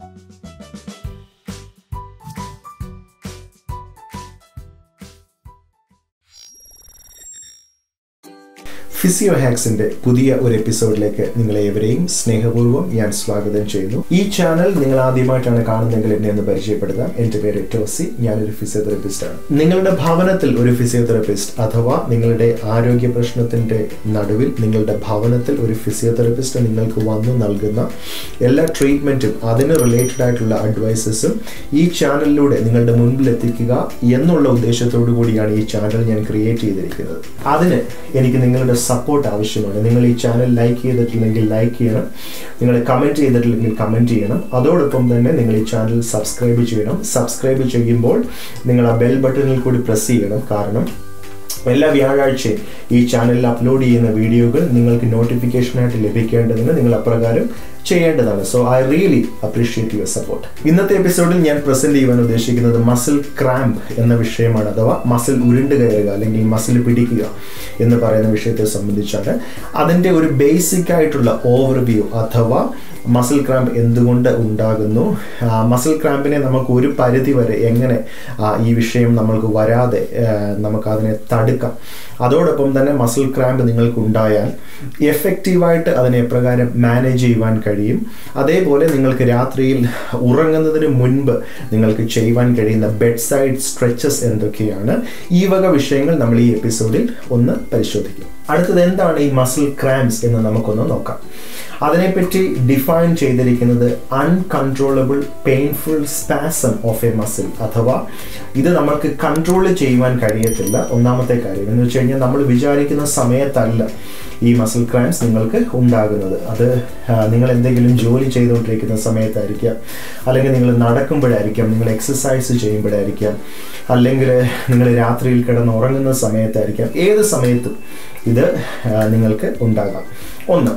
physio ഹാക്സിന്റെ പുതിയ ഒരു എപ്പിസോഡിലേക്ക് നിങ്ങളെ ഏവരെയും സ്നേഹപൂർവ്വം ഞാൻ സ്വാഗതം ചെയ്യുന്നു ഈ ചാനൽ നിങ്ങൾ ആദ്യമായിട്ടാണ് കാണുന്നതെങ്കിൽ എന്നെ ഒന്ന് പരിചയപ്പെടുത്താം എൻ്റെ പേര് ടോസി ഞാനൊരു ഫിസിയോതെറപ്പിസ്റ്റ് ആണ് നിങ്ങളുടെ ഭവനത്തിൽ ഒരു ഫിസിയോതെറപ്പിസ്റ്റ് അഥവാ നിങ്ങളുടെ ആരോഗ്യ പ്രശ്നത്തിന്റെ നടുവിൽ നിങ്ങളുടെ ഭവനത്തിൽ ഒരു ഫിസിയോതെറപ്പിസ്റ്റ് നിങ്ങൾക്ക് വന്നു നൽകുന്ന എല്ലാ ട്രീറ്റ്മെന്റും അതിന് റിലേറ്റഡ് ആയിട്ടുള്ള അഡ്വൈസസും ഈ ചാനലിലൂടെ നിങ്ങളുടെ മുൻപിൽ എത്തിക്കുക എന്നുള്ള ഉദ്ദേശത്തോടു കൂടിയാണ് ഈ ചാനൽ ഞാൻ ക്രിയേറ്റ് ചെയ്തിരിക്കുന്നത് അതിന് എനിക്ക് നിങ്ങളുടെ സപ്പോർട്ട് ആവശ്യമാണ് നിങ്ങൾ ഈ ചാനൽ ലൈക്ക് ചെയ്തിട്ടില്ലെങ്കിൽ ലൈക്ക് ചെയ്യണം നിങ്ങൾ കമൻറ്റ് ചെയ്തിട്ടില്ലെങ്കിൽ കമൻറ്റ് ചെയ്യണം അതോടൊപ്പം തന്നെ നിങ്ങൾ ഈ ചാനൽ സബ്സ്ക്രൈബ് ചെയ്യണം സബ്സ്ക്രൈബ് ചെയ്യുമ്പോൾ നിങ്ങൾ ആ ബെൽ ബട്ടണിൽ കൂടി പ്രസ് ചെയ്യണം കാരണം എല്ലാ വ്യാഴാഴ്ചയും ഈ ചാനലിൽ അപ്ലോഡ് ചെയ്യുന്ന വീഡിയോകൾ നിങ്ങൾക്ക് നോട്ടിഫിക്കേഷനായിട്ട് ലഭിക്കേണ്ടതിന് നിങ്ങൾ അപ്രകാരം ചെയ്യേണ്ടതാണ് so I really appreciate your support ഇന്നത്തെ എപ്പിസോഡിൽ ഞാൻ പ്രസന്റ് ചെയ്യുവാൻ ഉദ്ദേശിക്കുന്നത് മസിൽ ക്രാമ്പ് എന്ന വിഷയമാണ് അഥവാ മസിൽ ഉരുണ്ട് കയറുക അല്ലെങ്കിൽ മസിൽ പിടിക്കുക എന്ന് പറയുന്ന വിഷയത്തെ സംബന്ധിച്ചാണ് അതിൻ്റെ ഒരു ബേസിക് ആയിട്ടുള്ള ഓവർവ്യൂ അഥവാ മസിൽ ക്രാമ്പ് എന്തുകൊണ്ട് ഉണ്ടാകുന്നു മസിൽ ക്രാമ്പിനെ നമുക്ക് ഒരു പരിധി വരെ എങ്ങനെ ഈ വിഷയം നമ്മൾക്ക് വരാതെ നമുക്ക് അതിനെ തടുക്കാം അതോടൊപ്പം തന്നെ മസിൽ ക്രാമ്പ് നിങ്ങൾക്ക് ഉണ്ടായാൽ എഫക്റ്റീവായിട്ട് അതിനെ എപ്രകാരം മാനേജ് ചെയ്യുവാൻ കഴിയും അതേപോലെ നിങ്ങൾക്ക് രാത്രിയിൽ ഉറങ്ങുന്നതിന് മുൻപ് നിങ്ങൾക്ക് ചെയ്യുവാൻ കഴിയുന്ന ബെഡ് സൈഡ് സ്ട്രെച്ചസ് എന്തൊക്കെയാണ് ഈ വക വിഷയങ്ങൾ നമ്മൾ ഈ എപ്പിസോഡിൽ ഒന്ന് പരിശോധിക്കും അടുത്തത് എന്താണ് ഈ മസിൽ ക്രാംസ് എന്ന് നമുക്കൊന്ന് നോക്കാം അതിനെപ്പറ്റി ഡിഫൈൻ ചെയ്തിരിക്കുന്നത് uncontrollable painful spasm of a muscle അഥവാ ഇത് നമ്മൾക്ക് കൺട്രോൾ ചെയ്യുവാൻ കഴിയത്തില്ല ഒന്നാമത്തെ കാര്യം എന്ന് വെച്ച് കഴിഞ്ഞാൽ നമ്മൾ വിചാരിക്കുന്ന സമയത്തല്ല ഈ മസിൽ ക്രാംസ് നിങ്ങൾക്ക് ഉണ്ടാകുന്നത് അത് നിങ്ങൾ എന്തെങ്കിലും ജോലി ചെയ്തുകൊണ്ടിരിക്കുന്ന സമയത്തായിരിക്കാം അല്ലെങ്കിൽ നിങ്ങൾ നടക്കുമ്പോഴായിരിക്കാം നിങ്ങൾ എക്സസൈസ് ചെയ്യുമ്പോഴായിരിക്കാം അല്ലെങ്കിൽ നിങ്ങൾ രാത്രിയിൽ കിടന്ന് ഉറങ്ങുന്ന സമയത്തായിരിക്കാം ഏത് സമയത്തും ഇത് നിങ്ങൾക്ക് ഉണ്ടാകാം ഒന്ന്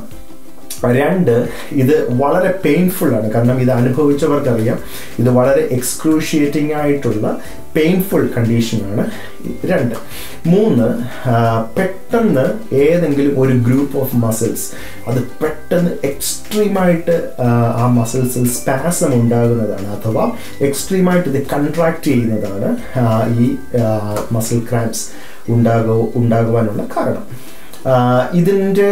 രണ്ട് ഇത് വളരെ പെയിൻഫുൾ ആണ് കാരണം ഇത് അനുഭവിച്ചവർക്കറിയാം ഇത് വളരെ എക്സ്ക്രൂഷിയേറ്റിംഗ് ആയിട്ടുള്ള പെയിൻഫുൾ കണ്ടീഷനാണ് രണ്ട് മൂന്ന് പെട്ടെന്ന് ഏതെങ്കിലും ഒരു ഗ്രൂപ്പ് ഓഫ് മസിൽസ് അത് പെട്ടെന്ന് എക്സ്ട്രീമായിട്ട് ആ മസിൽസിൽ സ്പാസം ഉണ്ടാകുന്നതാണ് അഥവാ എക്സ്ട്രീമായിട്ട് ഇത് കൺട്രാക്ട് ചെയ്യുന്നതാണ് ഈ മസിൽ ക്രാംസ് ഉണ്ടാകു ഉണ്ടാകുവാനുള്ള കാരണം ഇതിൻ്റെ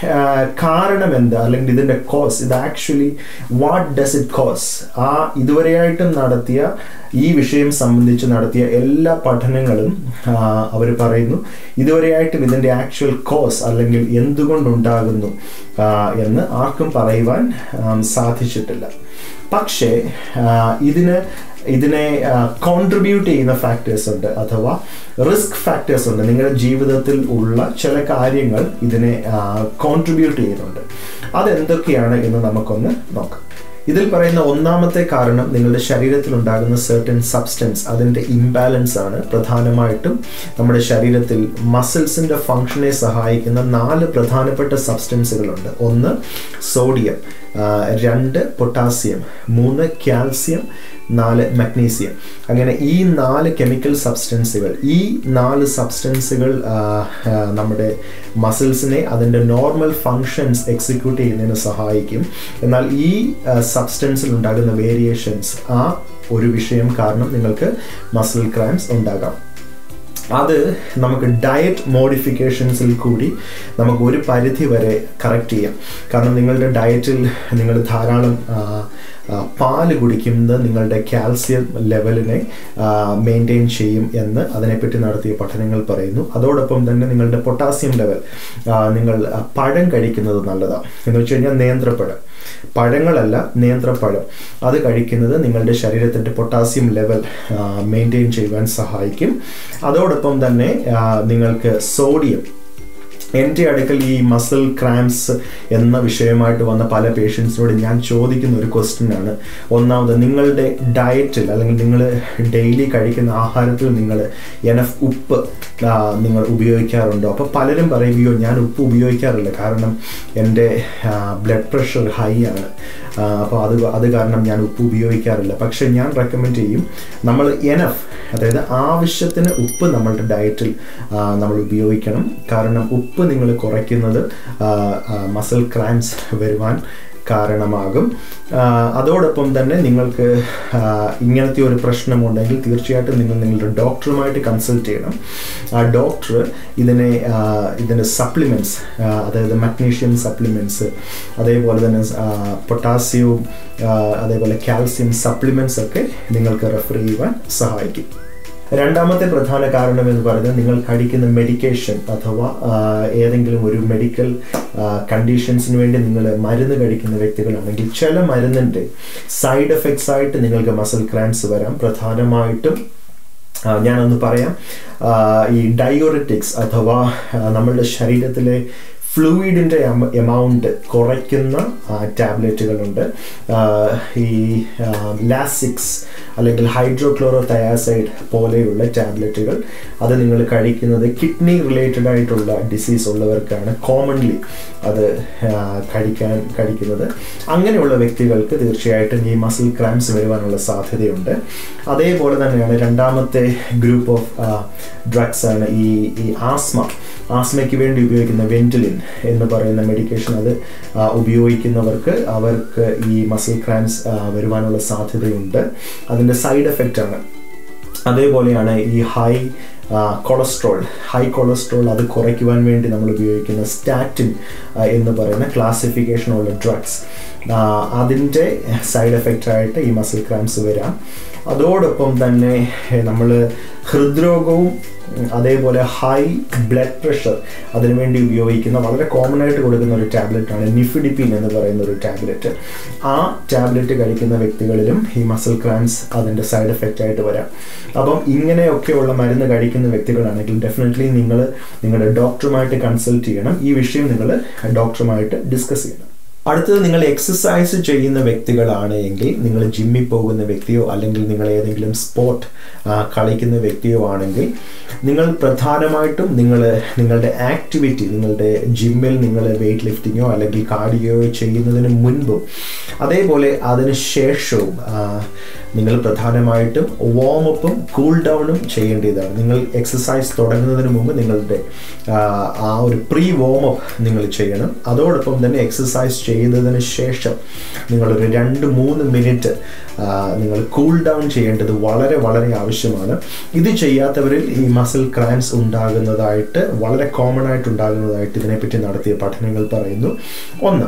കാരണം എന്താ അല്ലെങ്കിൽ ഇതിൻ്റെ കോസ് ഇത് actually what does it cause ആ ഇതുവരെയായിട്ടും നടത്തിയ ഈ വിഷയം സംബന്ധിച്ച് നടത്തിയ എല്ലാ പഠനങ്ങളും അവർ പറയുന്നു ഇതുവരെയായിട്ടും ഇതിൻ്റെ ആക്ച്വൽ കോസ് അല്ലെങ്കിൽ എന്തുകൊണ്ടുണ്ടാകുന്നു എന്ന് ആർക്കും പറയുവാൻ സാധിച്ചിട്ടില്ല പക്ഷേ ഇതിന് ഇതിനെ കോൺട്രിബ്യൂട്ട് ചെയ്യുന്ന ഫാക്ടേഴ്സ് ഉണ്ട് അഥവാ റിസ്ക് ഫാക്ടേഴ്സ് ഉണ്ട് നിങ്ങളുടെ ജീവിതത്തിൽ ഉള്ള ചില കാര്യങ്ങൾ ഇതിനെ കോൺട്രിബ്യൂട്ട് ചെയ്യുന്നുണ്ട് അതെന്തൊക്കെയാണ് എന്ന് നമുക്കൊന്ന് നോക്കാം ഇതിൽ പറയുന്ന ഒന്നാമത്തെ കാരണം നിങ്ങളുടെ ശരീരത്തിൽ ഉണ്ടാകുന്ന സെർട്ടൻ സബ്സ്റ്റൻസ് അതിൻ്റെ ഇംബാലൻസ് ആണ് പ്രധാനമായിട്ടും നമ്മുടെ ശരീരത്തിൽ മസിൽസിൻ്റെ ഫങ്ഷനെ സഹായിക്കുന്ന നാല് പ്രധാനപ്പെട്ട സബ്സ്റ്റൻസുകളുണ്ട് ഒന്ന് സോഡിയം രണ്ട് പൊട്ടാസ്യം മൂന്ന് കാൽസ്യം നാല് മഗ്നീസിയം അങ്ങനെ ഈ നാല് കെമിക്കൽ സബ്സ്റ്റൻസുകൾ ഈ നാല് സബ്സ്റ്റൻസുകൾ നമ്മുടെ മസിൽസിനെ അതിൻ്റെ നോർമൽ ഫങ്ഷൻസ് എക്സിക്യൂട്ട് ചെയ്യുന്നതിന് സഹായിക്കും എന്നാൽ ഈ സബ്സ്റ്റൻസിൽ ഉണ്ടാകുന്ന വേരിയേഷൻസ് ആ ഒരു വിഷയം കാരണം നിങ്ങൾക്ക് മസിൽ ക്രാംസ് ഉണ്ടാകാം അത് നമുക്ക് ഡയറ്റ് മോഡിഫിക്കേഷൻസിൽ കൂടി നമുക്ക് ഒരു പരിധി വരെ കറക്റ്റ് ചെയ്യാം കാരണം നിങ്ങളുടെ ഡയറ്റിൽ നിങ്ങൾ ധാരാളം പാല് കുടിക്കുന്നത് നിങ്ങളുടെ കാൽസ്യം ലെവലിനെ മെയിൻറ്റെയിൻ ചെയ്യും എന്ന് അതിനെപ്പറ്റി നടത്തിയ പഠനങ്ങൾ പറയുന്നു അതോടൊപ്പം തന്നെ നിങ്ങളുടെ പൊട്ടാസ്യം ലെവൽ നിങ്ങൾ പഴം കഴിക്കുന്നത് നല്ലതാണ് എന്ന് വെച്ച് കഴിഞ്ഞാൽ നേന്ത്രപ്പഴം പഴങ്ങളല്ല നേന്ത്രപ്പഴം അത് കഴിക്കുന്നത് നിങ്ങളുടെ ശരീരത്തിൻ്റെ പൊട്ടാസ്യം ലെവൽ മെയിൻറ്റെയിൻ ചെയ്യുവാൻ സഹായിക്കും അതോടൊപ്പം തന്നെ നിങ്ങൾക്ക് സോഡിയം എൻ്റെ അടുക്കൽ ഈ മസിൽ ക്രാംസ് എന്ന വിഷയമായിട്ട് വന്ന പല പേഷ്യൻസിനോട് ഞാൻ ചോദിക്കുന്ന ഒരു ക്വസ്റ്റ്യൻ ആണ് ഒന്നാമത് നിങ്ങളുടെ ഡയറ്റിൽ അല്ലെങ്കിൽ നിങ്ങൾ ഡെയിലി കഴിക്കുന്ന ആഹാരത്തിൽ നിങ്ങൾ എനഫ് ഉപ്പ് നിങ്ങൾ ഉപയോഗിക്കാറുണ്ടോ അപ്പോൾ പലരും പറയുകയോ ഞാൻ ഉപ്പ് ഉപയോഗിക്കാറില്ല കാരണം എൻ്റെ ബ്ലഡ് പ്രഷർ ഹൈ ആണ് അപ്പോൾ അത് അത് കാരണം ഞാൻ ഉപ്പ് ഉപയോഗിക്കാറില്ല പക്ഷേ ഞാൻ റെക്കമെൻഡ് ചെയ്യും നമ്മൾ എനഫ് അതായത് ആവശ്യത്തിന് ഉപ്പ് നമ്മളുടെ ഡയറ്റിൽ നമ്മൾ ഉപയോഗിക്കണം കാരണം ഉപ്പ് നിങ്ങൾ കുറയ്ക്കുന്നത് മസിൽ ക്രാംസ് വരുവാൻ കാരണമാകും ആ, അതോടൊപ്പം തന്നെ നിങ്ങൾക്ക് ആ, ഇങ്ങനത്തെ ഒരു പ്രശ്നമുണ്ടെങ്കിൽ തീർച്ചയായിട്ടും നിങ്ങൾ നിങ്ങളുടെ ഡോക്ടറുമായിട്ട് കൺസൾട്ട് ചെയ്യണം ആ ഡോക്ടർ ഇതിനെ ആ, ഇതിൻ്റെ സപ്ലിമെൻറ്റ്സ് അതായത് മഗ്നീഷ്യം സപ്ലിമെൻറ്റ്സ് അതേപോലെ തന്നെ പൊട്ടാസ്യവും അതേപോലെ കാൽസ്യം സപ്ലിമെൻറ്റ്സ് ഒക്കെ നിങ്ങൾക്ക് റെഫർ ചെയ്യുവാൻ സഹായിക്കും രണ്ടാമത്തെ പ്രധാന കാരണം എന്ന് പറയുന്നത് നിങ്ങൾ കഴിക്കുന്ന മെഡിക്കേഷൻ അഥവാ ആ, ഏതെങ്കിലും ഒരു മെഡിക്കൽ കണ്ടീഷൻസിന് വേണ്ടി നിങ്ങൾ മരുന്ന് കഴിക്കുന്ന വ്യക്തികളാണെങ്കിൽ ചില മരുന്നിൻ്റെ സൈഡ് എഫക്ട്സ് ആയിട്ട് നിങ്ങൾക്ക് മസിൽ ക്രാംസ് വരാം പ്രധാനമായിട്ടും ആ, ഞാനൊന്ന് പറയാം ആ, ഈ ഡയോറിറ്റിക്സ് അഥവാ ആ, നമ്മളുടെ ശരീരത്തിലെ ഫ്ലൂയിഡിൻ്റെ എമൗണ്ട് കുറയ്ക്കുന്ന ടാബ്ലറ്റുകളുണ്ട് ഈ ലാസിക്സ് അല്ലെങ്കിൽ ഹൈഡ്രോക്ലോറോ തയാസൈഡ് പോലെയുള്ള ടാബ്ലറ്റുകൾ അത് നിങ്ങൾ കഴിക്കുന്നത് കിഡ്നി റിലേറ്റഡ് ആയിട്ടുള്ള ഡിസീസ് ഉള്ളവർക്കാണ് കോമൺലി അത് ആ, കഴിക്കാൻ കഴിക്കുന്നത് അങ്ങനെയുള്ള വ്യക്തികൾക്ക് തീർച്ചയായിട്ടും ഈ മസിൽ ക്രാംസ് വരുവാനുള്ള സാധ്യതയുണ്ട് അതേപോലെ തന്നെയാണ് രണ്ടാമത്തെ ഗ്രൂപ്പ് ഓഫ് ഡ്രഗ്സ് ആണ് ഈ ഈ ആസ്മ ആസ്മയ്ക്ക് വേണ്ടി ഉപയോഗിക്കുന്ന വെന്റിലിൻ എന്ന് പറയുന്ന മെഡിക്കേഷൻ അത് ആ, ഉപയോഗിക്കുന്നവർക്ക് അവർക്ക് ഈ മസിൽ ക്രാംസ് വരുവാനുള്ള സാധ്യതയുണ്ട് അതിൻ്റെ സൈഡ് എഫക്റ്റ് ആണ് അതേപോലെയാണ് ഈ ഹൈ കൊളസ്ട്രോൾ ഹൈ കൊളസ്ട്രോൾ അത് കുറയ്ക്കുവാൻ വേണ്ടി നമ്മൾ ഉപയോഗിക്കുന്ന സ്റ്റാറ്റിൻ എന്ന് പറയുന്ന ക്ലാസിഫിക്കേഷനുള്ള ഡ്രഗ്സ് അതിൻ്റെ സൈഡ് എഫക്റ്റ് ആയിട്ട് ഈ മസിൽ ക്രാംസ് വരാം അതോടൊപ്പം തന്നെ നമ്മൾ ഹൃദ്രോഗവും ഉം, അതേപോലെ ഹൈ ബ്ലഡ് പ്രഷർ അതിനുവേണ്ടി ഉപയോഗിക്കുന്ന വളരെ കോമൺ ആയിട്ട് കൊടുക്കുന്ന ഒരു ടാബ്ലറ്റാണ് നിഫിഡിപ്പിൻ എന്ന് പറയുന്ന ഒരു ടാബ്ലറ്റ് ആ ടാബ്ലറ്റ് കഴിക്കുന്ന വ്യക്തികളിലും ഈ മസിൽ ക്രാംസ് അതിൻ്റെ സൈഡ് എഫക്റ്റ് ആയിട്ട് വരാം അപ്പം ഇങ്ങനെയൊക്കെയുള്ള മരുന്ന് കഴിക്കുന്ന വ്യക്തികളാണെങ്കിൽ ഡെഫിനറ്റ്ലി നിങ്ങൾ നിങ്ങളുടെ ഡോക്ടറുമായിട്ട് കൺസൾട്ട് ചെയ്യണം ഈ വിഷയം നിങ്ങൾ ഡോക്ടറുമായിട്ട് ഡിസ്കസ് ചെയ്യണം അടുത്തത് നിങ്ങൾ എക്സസൈസ് ചെയ്യുന്ന വ്യക്തികളാണ് എങ്കിൽ നിങ്ങൾ ജിമ്മിൽ പോകുന്ന വ്യക്തിയോ അല്ലെങ്കിൽ നിങ്ങൾ ഏതെങ്കിലും സ്പോർട്ട് കളിക്കുന്ന വ്യക്തിയോ ആണെങ്കിൽ നിങ്ങൾ പ്രധാനമായിട്ടും നിങ്ങൾ നിങ്ങളുടെ ആക്ടിവിറ്റി നിങ്ങളുടെ ജിമ്മിൽ നിങ്ങൾ വെയിറ്റ് ലിഫ്റ്റിങ്ങോ അല്ലെങ്കിൽ കാർഡിയോയോ ചെയ്യുന്നതിന് മുൻപും അതേപോലെ അതിന് ശേഷവും ആ, നിങ്ങൾ പ്രധാനമായിട്ടും വാം അപ്പും കൂൾ ഡൗണും ചെയ്യേണ്ടതാണ് നിങ്ങൾ എക്സസൈസ് തുടങ്ങുന്നതിന് മുമ്പ് നിങ്ങളുടെ ആ, ആ ഒരു പ്രീ വാം അപ്പ് നിങ്ങൾ ചെയ്യണം അതോടൊപ്പം തന്നെ എക്സസൈസ് ചെയ്തതിന് ശേഷം നിങ്ങളൊരു രണ്ട് മൂന്ന് മിനിറ്റ് നിങ്ങൾ കൂൾ ഡൗൺ ചെയ്യേണ്ടത് വളരെ വളരെ ആവശ്യമാണ് ഇത് ചെയ്യാത്തവരിൽ ഈ മസിൽ ക്രാംസ് ഉണ്ടാകുന്നതായിട്ട് വളരെ കോമൺ ആയിട്ട് ഉണ്ടാകുന്നതായിട്ട് ഇതിനെപ്പറ്റി നടത്തിയ പഠനങ്ങൾ പറയുന്നു ഒന്ന്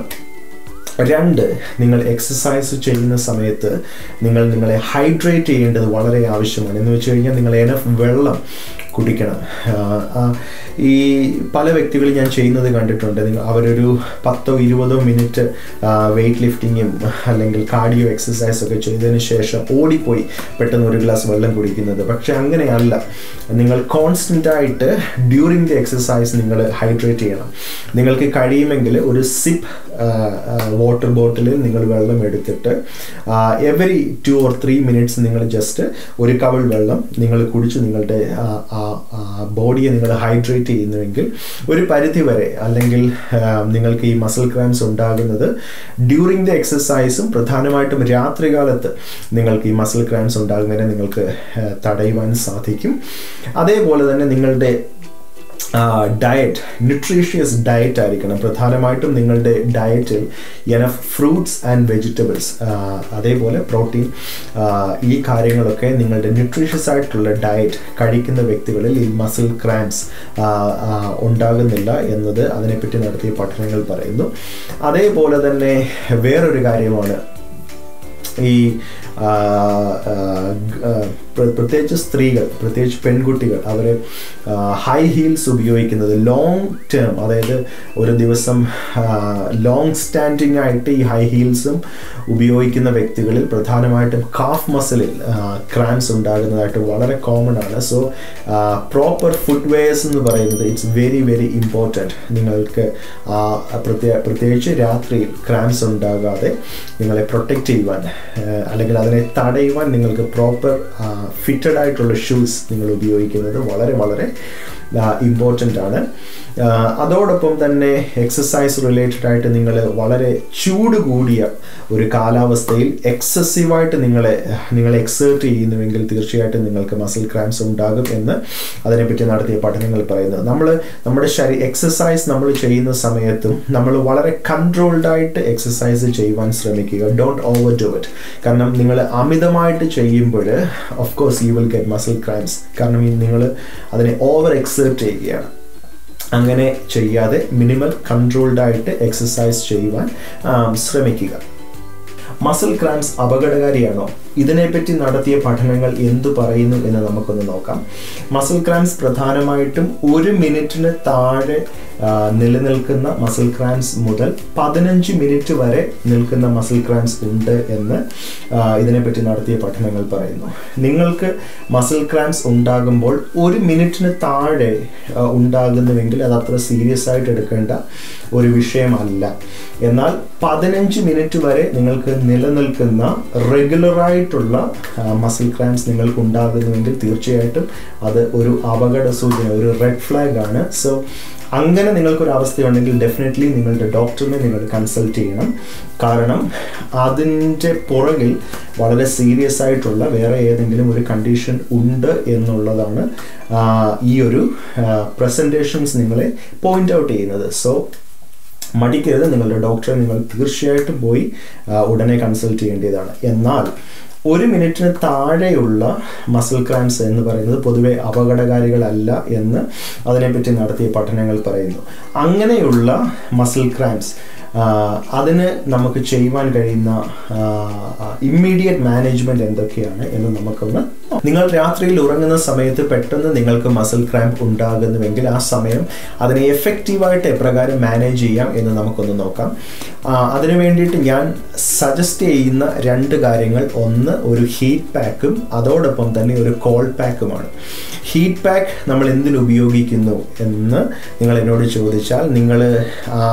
രണ്ട് നിങ്ങൾ എക്സസൈസ് ചെയ്യുന്ന സമയത്ത് നിങ്ങൾ നിങ്ങളെ ഹൈഡ്രേറ്റ് ചെയ്യേണ്ടത് വളരെ ആവശ്യമാണ് എന്ന് വെച്ച് കഴിഞ്ഞാൽ നിങ്ങൾ എനഫ് വെള്ളം കുടിക്കണം ആ, ആ, ഈ പല വ്യക്തികളും ഞാൻ ചെയ്യുന്നത് കണ്ടിട്ടുണ്ട് നിങ്ങൾ അവരൊരു പത്തോ ഇരുപതോ മിനിറ്റ് വെയിറ്റ് ലിഫ്റ്റിങ്ങും അല്ലെങ്കിൽ കാർഡിയോ എക്സസൈസ് ഒക്കെ ചെയ്തതിന് ശേഷം ഓടിപ്പോയി പെട്ടെന്ന് ഒരു ഗ്ലാസ് വെള്ളം കുടിക്കുന്നത് പക്ഷെ അങ്ങനെയല്ല നിങ്ങൾ കോൺസ്റ്റൻ്റ് ആയിട്ട് ഡ്യൂറിങ് ദി എക്സസൈസ് നിങ്ങൾ ഹൈഡ്രേറ്റ് ചെയ്യണം നിങ്ങൾക്ക് കഴിയുമെങ്കിൽ ഒരു സിപ്പ് വാട്ടർ ബോട്ടിലിൽ നിങ്ങൾ വെള്ളം എടുത്തിട്ട് every two or three minutes നിങ്ങൾ ജസ്റ്റ് ഒരു കവൾ വെള്ളം നിങ്ങൾ കുടിച്ച് നിങ്ങളുടെ ബോഡിയെ നിങ്ങൾ ഹൈഡ്രേറ്റ് ചെയ്യുന്നുവെങ്കിൽ ഒരു പരിധി വരെ അല്ലെങ്കിൽ ആ, നിങ്ങൾക്ക് ഈ മസിൽ ക്രാംസ് ഉണ്ടാകുന്നത് ഡ്യൂറിങ് ദി എക്സസൈസും പ്രധാനമായിട്ടും രാത്രികാലത്ത് നിങ്ങൾക്ക് ഈ മസിൽ ക്രാംസ് ഉണ്ടാകുന്നതിനെ നിങ്ങൾക്ക് ആ, തടയുവാൻ സാധിക്കും അതേപോലെ തന്നെ നിങ്ങളുടെ ഡയറ്റ് ന്യൂട്രീഷ്യസ് ഡയറ്റ് ആയിരിക്കണം പ്രധാനമായിട്ടും നിങ്ങളുടെ ഡയറ്റിൽ എനഫ് ഫ്രൂട്ട്സ് ആൻഡ് വെജിറ്റബിൾസ് അതേപോലെ പ്രോട്ടീൻ ഈ കാര്യങ്ങളൊക്കെ നിങ്ങളുടെ ന്യൂട്രീഷ്യസ് ആയിട്ടുള്ള ഡയറ്റ് കഴിക്കുന്ന വ്യക്തികളിൽ ഈ മസിൽ ക്രാംസ് ഉണ്ടാകുന്നില്ല എന്നത് അതിനെപ്പറ്റി നടത്തിയ പഠനങ്ങൾ പറയുന്നു അതേപോലെ തന്നെ വേറൊരു കാര്യമാണ് ഈ ആ, ആ, ഗ- ആ, പ്ര- പ്രത്യേകിച്ച് സ്ത്രീകൾ പ്രത്യേകിച്ച് പെൺകുട്ടികൾ അവർ ഹൈ ഹീൽസ് ഉപയോഗിക്കുന്നത് ലോങ് ടേം അതായത് ഒരു ദിവസം ലോങ് സ്റ്റാൻഡിങ് ആയിട്ട് ഈ ഹൈ ഹീൽസും ഉപയോഗിക്കുന്ന വ്യക്തികളിൽ പ്രധാനമായിട്ടും കാഫ് മസിലിൽ ക്രാംസ് ഉണ്ടാകുന്നതായിട്ട് വളരെ കോമൺ ആണ് സോ പ്രോപ്പർ ഫുഡ് വെയർസ് എന്ന് പറയുന്നത് ഇറ്റ്സ് വെരി വെരി ഇമ്പോർട്ടൻറ്റ് നിങ്ങൾക്ക് ആ, പ്രത്യേക പ്രത്യേകിച്ച് രാത്രിയിൽ ക്രാംസ് ഉണ്ടാകാതെ നിങ്ങളെ പ്രൊട്ടക്റ്റ് ചെയ്യുവാൻ ആ, അല്ലെങ്കിൽ അതിനെ തടയുവാൻ നിങ്ങൾക്ക് പ്രോപ്പർ ഫിറ്റഡ് ആയിട്ടുള്ള ഷൂസ് നിങ്ങൾ ഉപയോഗിക്കുന്നത് വളരെ വളരെ ഇമ്പോർട്ടൻ്റ് ആണ് ആ, അതോടൊപ്പം തന്നെ എക്സസൈസ് റിലേറ്റഡ് ആയിട്ട് നിങ്ങൾ വളരെ ചൂട് കൂടിയ ഒരു കാലാവസ്ഥയിൽ എക്സസീവായിട്ട് നിങ്ങളെ നിങ്ങൾ എക്സേർട്ട് ചെയ്യുന്നുവെങ്കിൽ തീർച്ചയായിട്ടും നിങ്ങൾക്ക് മസിൽ ക്രാംസ് ഉണ്ടാകും എന്ന് അതിനെപ്പറ്റി നടത്തിയ പഠനങ്ങൾ പറയുന്നത് നമ്മൾ നമ്മുടെ ശരീര എക്സസൈസ് നമ്മൾ ചെയ്യുന്ന സമയത്തും നമ്മൾ വളരെ കൺട്രോൾഡ് ആയിട്ട് എക്സസൈസ് ചെയ്യുവാൻ ശ്രമിക്കുക ഡോണ്ട് ഓവർ ഡു ഇറ്റ് കാരണം നിങ്ങൾ അമിതമായിട്ട് ചെയ്യുമ്പോൾ of course you will get muscle cramps കാരണം ഈ നിങ്ങൾ അതിനെ ഓവർ എക്സേർട്ട് ചെയ്യുകയാണ് അങ്ങനെ ചെയ്യാതെ മിനിമൽ കൺട്രോൾഡ് ആയിട്ട് എക്സസൈസ് ചെയ്യുവാൻ ആം, ശ്രമിക്കുക മസിൽ ക്രാംസ് അപകടകാരിയാണോ ഇതിനെപ്പറ്റി നടത്തിയ പഠനങ്ങൾ എന്തു പറയുന്നു എന്ന് നമുക്കൊന്ന് നോക്കാം മസിൽ ക്രാംസ് പ്രധാനമായിട്ടും ഒരു മിനിറ്റിന് താഴെ ആ, നിലനിൽക്കുന്ന മസിൽ ക്രാംസ് മുതൽ പതിനഞ്ച് മിനിറ്റ് വരെ നിൽക്കുന്ന മസിൽ ക്രാംസ് ഉണ്ട് എന്ന് ആ, ഇതിനെപ്പറ്റി നടത്തിയ പഠനങ്ങൾ പറയുന്നു നിങ്ങൾക്ക് മസിൽ ക്രാംസ് ഉണ്ടാകുമ്പോൾ ഒരു മിനിറ്റിന് താഴെ ആ, ഉണ്ടാകുന്നുവെങ്കിൽ അത് അത്ര സീരിയസ് ആയിട്ട് എടുക്കേണ്ട ഒരു വിഷയമല്ല എന്നാൽ പതിനഞ്ച് മിനിറ്റ് വരെ നിങ്ങൾക്ക് നിലനിൽക്കുന്ന റെഗുലറായിട്ടുള്ള മസിൽ ക്രാംസ് നിങ്ങൾക്ക് ഉണ്ടാകുന്നുവെങ്കിൽ തീർച്ചയായിട്ടും അത് ഒരു അപകട സൂചന ഒരു റെഡ് ഫ്ലാഗ് ആണ് സോ അങ്ങനെ നിങ്ങൾക്കൊരു അവസ്ഥയുണ്ടെങ്കിൽ ഡെഫിനറ്റ്ലി നിങ്ങളുടെ ഡോക്ടറിനെ നിങ്ങൾ കൺസൾട്ട് ചെയ്യണം കാരണം അതിൻ്റെ പുറകിൽ വളരെ സീരിയസ് ആയിട്ടുള്ള വേറെ ഏതെങ്കിലും ഒരു കണ്ടീഷൻ ഉണ്ട് എന്നുള്ളതാണ് ആ, ഈ ഒരു പ്രസൻറ്റേഷൻസ് നിങ്ങളെ പോയിന്റ് ഔട്ട് ചെയ്യുന്നത് സോ മടിക്കരുത് നിങ്ങളുടെ ഡോക്ടറെ നിങ്ങൾ തീർച്ചയായിട്ടും പോയി ആ, ഉടനെ കൺസൾട്ട് ചെയ്യേണ്ടതാണ് എന്നാൽ ഒരു മിനിറ്റിന് താഴെയുള്ള മസിൽ ക്രാംസ് എന്ന് പറയുന്നത് പൊതുവെ അപകടകാരികളല്ല എന്ന് അതിനെപ്പറ്റി നടത്തിയ പഠനങ്ങൾ പറയുന്നു അങ്ങനെയുള്ള മസിൽ ക്രാംസ് അതിന് നമുക്ക് ചെയ്യുവാൻ കഴിയുന്ന ഇമ്മീഡിയറ്റ് മാനേജ്മെന്റ് എന്തൊക്കെയാണ് എന്ന് നമുക്കൊന്ന് നിങ്ങൾ രാത്രിയിൽ ഉറങ്ങുന്ന സമയത്ത് പെട്ടെന്ന് നിങ്ങൾക്ക് മസിൽ ക്രാമ്പ് ഉണ്ടാകുന്നുവെങ്കിൽ ആ സമയം അതിനെ എഫക്റ്റീവായിട്ട് എപ്രകാരം മാനേജ് ചെയ്യാം എന്ന് നമുക്കൊന്ന് നോക്കാം ആ, അതിനു വേണ്ടിയിട്ട് ഞാൻ സജസ്റ്റ് ചെയ്യുന്ന രണ്ട് കാര്യങ്ങൾ ഒന്ന് ഒരു ഹീറ്റ് പാക്കും അതോടൊപ്പം തന്നെ ഒരു കോൾ പാക്കുമാണ് ഹീറ്റ് പാക്ക് നമ്മൾ എന്തിനു ഉപയോഗിക്കുന്നു എന്ന് നിങ്ങൾ എന്നോട് ചോദിച്ചാൽ നിങ്ങൾ ആ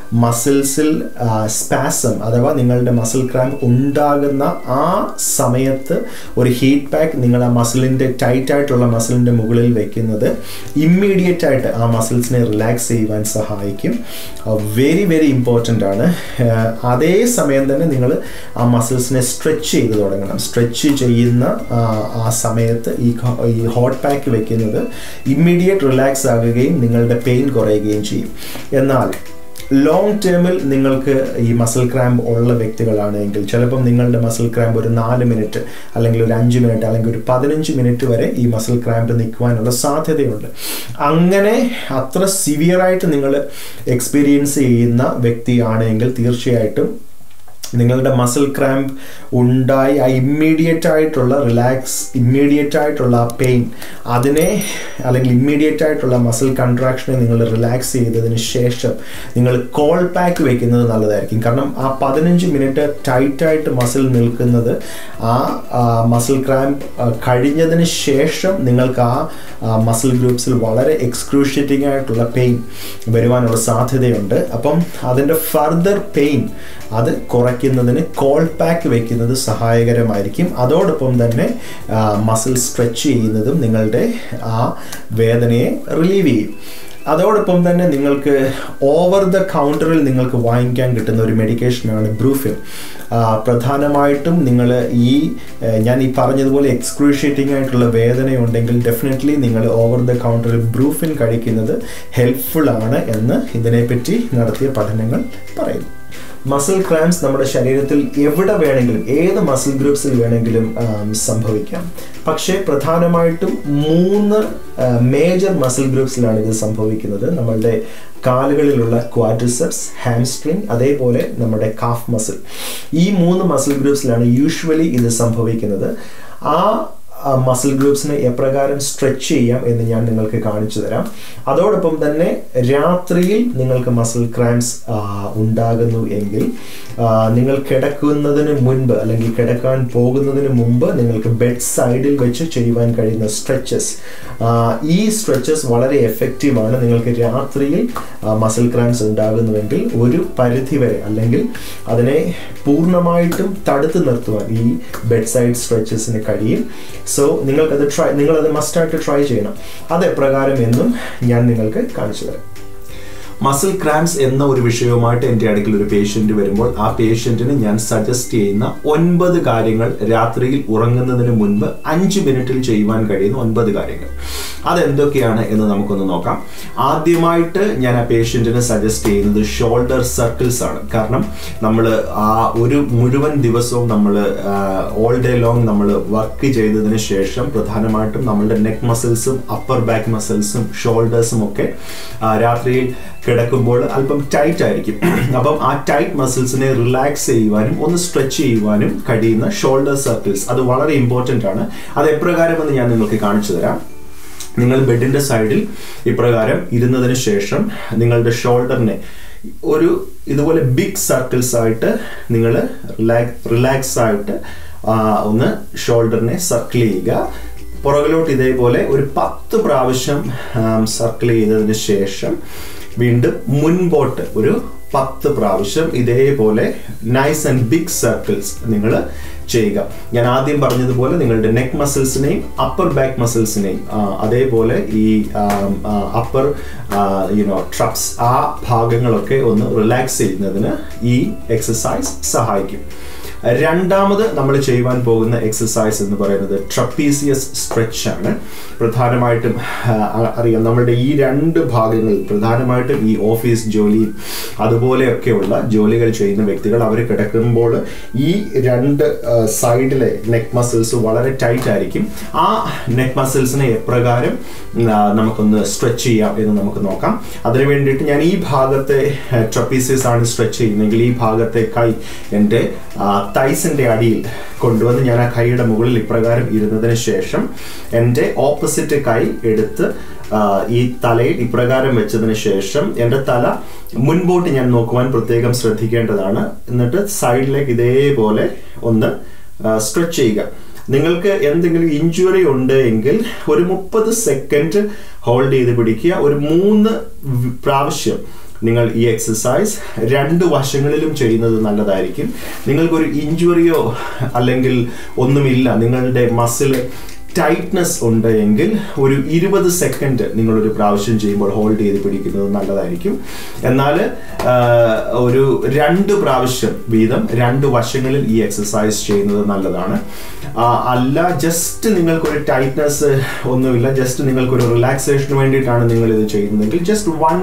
മസിൽസിൽ സ്പാസം അഥവാ നിങ്ങളുടെ മസിൽ ക്രാമ്പ് ഉണ്ടാകുന്ന ആ സമയത്ത് ഒരു ഹീറ്റ് പാക്ക് നിങ്ങൾ ആ മസിലിൻ്റെ ടൈറ്റ് ആയിട്ടുള്ള മസിലിൻ്റെ മുകളിൽ വെക്കുന്നത് ഇമ്മീഡിയറ്റ് ആയിട്ട് ആ മസിൽസിനെ റിലാക്സ് ചെയ്യുവാൻ സഹായിക്കും വെരി വെരി ഇമ്പോർട്ടൻ്റ് ആണ് ആ, അതേ സമയം തന്നെ നിങ്ങൾ ആ മസിൽസിനെ സ്ട്രെച്ച് ചെയ്ത് തുടങ്ങണം സ്ട്രെച്ച് ചെയ്യുന്ന ആ, ആ സമയത്ത് ഈ ക- ഈ ഹോട്ട് പാക്ക് വെക്കുന്നത് ഇമ്മീഡിയറ്റ് റിലാക്സ് ആകുകയും നിങ്ങളുടെ പെയിൻ കുറയുകയും ചെയ്യും എന്നാൽ ലോങ് ടേമിൽ നിങ്ങൾക്ക് ഈ മസിൽ ക്രാമ്പ് ഉള്ള വ്യക്തികളാണെങ്കിൽ ചിലപ്പം നിങ്ങളുടെ മസിൽ ക്രാമ്പ് ഒരു നാല് മിനിറ്റ് അല്ലെങ്കിൽ ഒരു അഞ്ച് മിനിറ്റ് അല്ലെങ്കിൽ ഒരു പതിനഞ്ച് മിനിറ്റ് വരെ ഈ മസിൽ ക്രാമ്പ് നിൽക്കുവാനുള്ള സാധ്യതയുണ്ട് അങ്ങനെ അത്ര സിവിയറായിട്ട് നിങ്ങൾ എക്സ്പീരിയൻസ് ചെയ്യുന്ന വ്യക്തിയാണെങ്കിൽ തീർച്ചയായിട്ടും നിങ്ങളുടെ മസിൽ ക്രാമ്പ് ഉണ്ടായി ആ ഇമ്മീഡിയറ്റ് ആയിട്ടുള്ള റിലാക്സ് ഇമ്മീഡിയറ്റ് ആയിട്ടുള്ള ആ പെയിൻ അതിനെ അല്ലെങ്കിൽ ഇമ്മീഡിയറ്റ് ആയിട്ടുള്ള മസിൽ കൺട്രാക്ഷനെ നിങ്ങൾ റിലാക്സ് ചെയ്തതിന് ശേഷം നിങ്ങൾ കോൾ പാക്ക് വെക്കുന്നത് നല്ലതായിരിക്കും കാരണം ആ പതിനഞ്ച് മിനിറ്റ് ടൈറ്റായിട്ട് മസിൽ നിൽക്കുന്നത് ആ മസിൽ ക്രാമ്പ് കഴിഞ്ഞതിന് ശേഷം നിങ്ങൾക്ക് ആ മസിൽ ഗ്രൂപ്പ്സിൽ വളരെ എക്സ്ക്രൂഷ്യേറ്റിംഗ് ആയിട്ടുള്ള പെയിൻ വരുവാനുള്ള സാധ്യതയുണ്ട് അപ്പം അതിൻ്റെ ഫർദർ പെയിൻ അത് കുറയ്ക്കുന്നതിന് കോൾ പാക്ക് വെക്കുന്നത് സഹായകരമായിരിക്കും അതോടൊപ്പം തന്നെ മസിൽ സ്ട്രെച്ച് ചെയ്യുന്നതും നിങ്ങളുടെ ആ വേദനയെ റിലീവ് ചെയ്യും അതോടൊപ്പം തന്നെ നിങ്ങൾക്ക് ഓവർ ദ കൗണ്ടറിൽ നിങ്ങൾക്ക് വാങ്ങിക്കാൻ കിട്ടുന്ന ഒരു മെഡിക്കേഷനാണ് ബ്രൂഫിൻ ആ, പ്രധാനമായിട്ടും നിങ്ങൾ ഈ ഏഹ്, ഞാൻ ഈ പറഞ്ഞതുപോലെ എക്സ്ക്രൂഷ്യേറ്റിംഗ് ആയിട്ടുള്ള വേദനയുണ്ടെങ്കിൽ ഡെഫിനറ്റ്ലി നിങ്ങൾ ഓവർ ദ കൗണ്ടറിൽ ബ്രൂഫിൻ കഴിക്കുന്നത് ഹെൽപ്ഫുൾ ആണ് എന്ന് ഇതിനെപ്പറ്റി നടത്തിയ പഠനങ്ങൾ പറയുന്നു മസിൽ ക്രാംസ് നമ്മുടെ ശരീരത്തിൽ എവിടെ വേണമെങ്കിലും ഏത് മസിൽ ഗ്രൂപ്പ്സിൽ വേണമെങ്കിലും ആം, സംഭവിക്കാം പക്ഷേ പ്രധാനമായിട്ടും മൂന്ന് മേജർ മസിൽ ഗ്രൂപ്പ്സിലാണ് ഇത് സംഭവിക്കുന്നത് നമ്മളുടെ കാലുകളിലുള്ള ക്വാഡ്രിസെപ്സ് ഹാംസ്ട്രിങ് അതേപോലെ നമ്മുടെ കാഫ് മസിൽ ഈ മൂന്ന് മസിൽ ഗ്രൂപ്പ്സിലാണ് യൂഷ്വലി ഇത് സംഭവിക്കുന്നത് ആ മസിൽ ഗ്രൂപ്പ്സിനെ എപ്രകാരം സ്ട്രെച്ച് ചെയ്യാം എന്ന് ഞാൻ നിങ്ങൾക്ക് കാണിച്ചു തരാം അതോടൊപ്പം തന്നെ രാത്രിയിൽ നിങ്ങൾക്ക് മസിൽ ക്രാംസ് ഉണ്ടാകുന്നു എങ്കിൽ ആ, നിങ്ങൾ കിടക്കുന്നതിന് മുൻപ് അല്ലെങ്കിൽ കിടക്കാൻ പോകുന്നതിന് മുമ്പ് നിങ്ങൾക്ക് ബെഡ് സൈഡിൽ വെച്ച് ചെയ്യുവാൻ കഴിയുന്ന സ്ട്രെച്ചസ് ഈ സ്ട്രെച്ചസ് വളരെ എഫക്റ്റീവാണ് നിങ്ങൾക്ക് രാത്രിയിൽ മസിൽ ക്രാംസ് ഉണ്ടാകുന്നുവെങ്കിൽ ഒരു പരിധി വരെ അല്ലെങ്കിൽ അതിനെ പൂർണ്ണമായിട്ടും തടുത്തു നിർത്തുവാൻ ഈ ബെഡ് സൈഡ് സ്ട്രെച്ചസിന് കഴിയും സോ നിങ്ങൾക്കത് ട്രൈ നിങ്ങളത് മസ്റ്റായിട്ട് ട്രൈ ചെയ്യണം അത് എപ്രകാരം എന്നും ഞാൻ നിങ്ങൾക്ക് കാണിച്ചു തരാം മസിൽ ക്രാംസ് എന്ന ഒരു വിഷയവുമായിട്ട് എൻ്റെ അടുക്കൽ ഒരു പേഷ്യൻ്റ് വരുമ്പോൾ ആ പേഷ്യൻറ്റിന് ഞാൻ സജസ്റ്റ് ചെയ്യുന്ന ഒൻപത് കാര്യങ്ങൾ രാത്രിയിൽ ഉറങ്ങുന്നതിന് മുൻപ് അഞ്ച് മിനിറ്റിൽ ചെയ്യുവാൻ കഴിയുന്ന ഒൻപത് കാര്യങ്ങൾ അതെന്തൊക്കെയാണ് എന്ന് നമുക്കൊന്ന് നോക്കാം ആദ്യമായിട്ട് ഞാൻ ആ പേഷ്യൻറ്റിന് സജസ്റ്റ് ചെയ്യുന്നത് ഷോൾഡർ സർക്കിൾസ് ആണ് കാരണം നമ്മൾ ആ ഒരു മുഴുവൻ ദിവസവും നമ്മൾ ഓൾ ഡേ ലോങ് നമ്മൾ വർക്ക് ചെയ്തതിന് ശേഷം പ്രധാനമായിട്ടും നമ്മളുടെ നെക്ക് മസിൽസും അപ്പർ ബാക്ക് മസിൽസും ഷോൾഡേഴ്സും ഒക്കെ ആ, രാത്രിയിൽ കിടക്കുമ്പോൾ അല്പം ടൈറ്റ് ആയിരിക്കും അപ്പം ആ ടൈറ്റ് മസിൽസിനെ റിലാക്സ് ചെയ്യുവാനും ഒന്ന് സ്ട്രെച്ച് ചെയ്യുവാനും കഴിയുന്ന ഷോൾഡർ സർക്കിൾസ് അത് വളരെ ഇമ്പോർട്ടൻ്റ് ആണ് അത് എപ്രകാരമെന്ന് ഞാൻ നിങ്ങൾക്ക് കാണിച്ചു തരാം നിങ്ങൾ ബെഡിന്റെ സൈഡിൽ ഇപ്രകാരം ഇരുന്നതിന് ശേഷം നിങ്ങളുടെ ഷോൾഡറിനെ ഒരു ഇതുപോലെ ബിഗ് സർക്കിൾസ് ആയിട്ട് നിങ്ങൾ റിലാക്സ് ആയിട്ട് ആ, ഒന്ന് ഷോൾഡറിനെ സർക്കിൾ ചെയ്യുക പുറകിലോട്ട് ഇതേപോലെ ഒരു പത്ത് പ്രാവശ്യം സർക്കിൾ ചെയ്തതിന് ശേഷം വീണ്ടും മുൻപോട്ട് ഒരു പത്ത് പ്രാവശ്യം ഇതേപോലെ നൈസ് ആൻഡ് ബിഗ് സർക്കിൾസ് നിങ്ങൾ ചെയ്യുക ഞാൻ ആദ്യം പറഞ്ഞതുപോലെ നിങ്ങളുടെ നെക്ക് മസിൽസിനെയും അപ്പർ ബാക്ക് മസിൽസിനെയും അതേപോലെ ഈ അപ്പർ യുനോ ട്രപ്സ് ആ ഭാഗങ്ങളൊക്കെ ഒന്ന് റിലാക്സ് ചെയ്യുന്നതിന് ഈ എക്സസൈസ് സഹായിക്കും രണ്ടാമത് നമ്മൾ ചെയ്യുവാൻ പോകുന്ന എക്സസൈസ് എന്ന് പറയുന്നത് ട്രപ്പീസിയസ് സ്ട്രെച്ച് ആണ് പ്രധാനമായിട്ടും ആ, അറിയാം നമ്മളുടെ ഈ രണ്ട് ഭാഗങ്ങളിൽ പ്രധാനമായിട്ടും ഈ ഓഫീസ് ജോലിയും അതുപോലെയൊക്കെയുള്ള ജോലികൾ ചെയ്യുന്ന വ്യക്തികൾ അവർ കിടക്കുമ്പോൾ ഈ രണ്ട് സൈഡിലെ നെക്ക് മസിൽസ് വളരെ ടൈറ്റ് ആയിരിക്കും ആ നെക്ക് മസിൽസിനെ എപ്രകാരം ആ, നമുക്കൊന്ന് സ്ട്രെച്ച് ചെയ്യാം എന്ന് നമുക്ക് നോക്കാം അതിനു വേണ്ടിയിട്ട് ഞാൻ ഈ ഭാഗത്തെ ട്രപ്പീസിയസ് ആണ് സ്ട്രെച്ച് ചെയ്യുന്നതെങ്കിൽ ഈ ഭാഗത്തെ കൈ എൻ്റെ തൈസിൻ്റെ അടിയിൽ കൊണ്ടുവന്ന് ഞാൻ ആ കൈയുടെ മുകളിൽ ഇപ്രകാരം ഇരുന്നതിന് ശേഷം എൻ്റെ ഓപ്പോസിറ്റ് കൈ എടുത്ത് ആ, ഈ തലയിൽ ഇപ്രകാരം വെച്ചതിന് ശേഷം എൻ്റെ തല മുൻപോട്ട് ഞാൻ നോക്കുവാൻ പ്രത്യേകം ശ്രദ്ധിക്കേണ്ടതാണ് എന്നിട്ട് സൈഡിലേക്ക് ഇതേപോലെ ഒന്ന് സ്ട്രെച്ച് ചെയ്യുക നിങ്ങൾക്ക് എന്തെങ്കിലും ഇഞ്ചുറി ഉണ്ട് എങ്കിൽ ഒരു മുപ്പത് സെക്കൻഡ് ഹോൾഡ് ചെയ്ത് പിടിക്കുക ഒരു മൂന്ന് വി- പ്രാവശ്യം നിങ്ങൾ ഈ എക്സസൈസ് രണ്ട് വശങ്ങളിലും ചെയ്യുന്നത് നല്ലതായിരിക്കും നിങ്ങൾക്കൊരു ഇഞ്ചുറിയോ അല്ലെങ്കിൽ ഒന്നുമില്ല നിങ്ങളുടെ മസിൽ ടൈറ്റ്നസ് ഉണ്ട് എങ്കിൽ ഒരു ഇരുപത് സെക്കൻഡ് നിങ്ങളൊരു പ്രാവശ്യം ചെയ്യുമ്പോൾ ഹോൾഡ് ചെയ്ത് പിടിക്കുന്നത് നല്ലതായിരിക്കും എന്നാൽ ആ, ഒരു രണ്ട് പ്രാവശ്യം വീതം രണ്ട് വശങ്ങളിൽ ഈ എക്സസൈസ് ചെയ്യുന്നത് നല്ലതാണ് ആ, അല്ല ജസ്റ്റ് നിങ്ങൾക്കൊരു ടൈറ്റ്നസ് ഒന്നുമില്ല ജസ്റ്റ് നിങ്ങൾക്കൊരു റിലാക്സേഷന് വേണ്ടിയിട്ടാണ് നിങ്ങൾ ഇത് ചെയ്യുന്നതെങ്കിൽ just one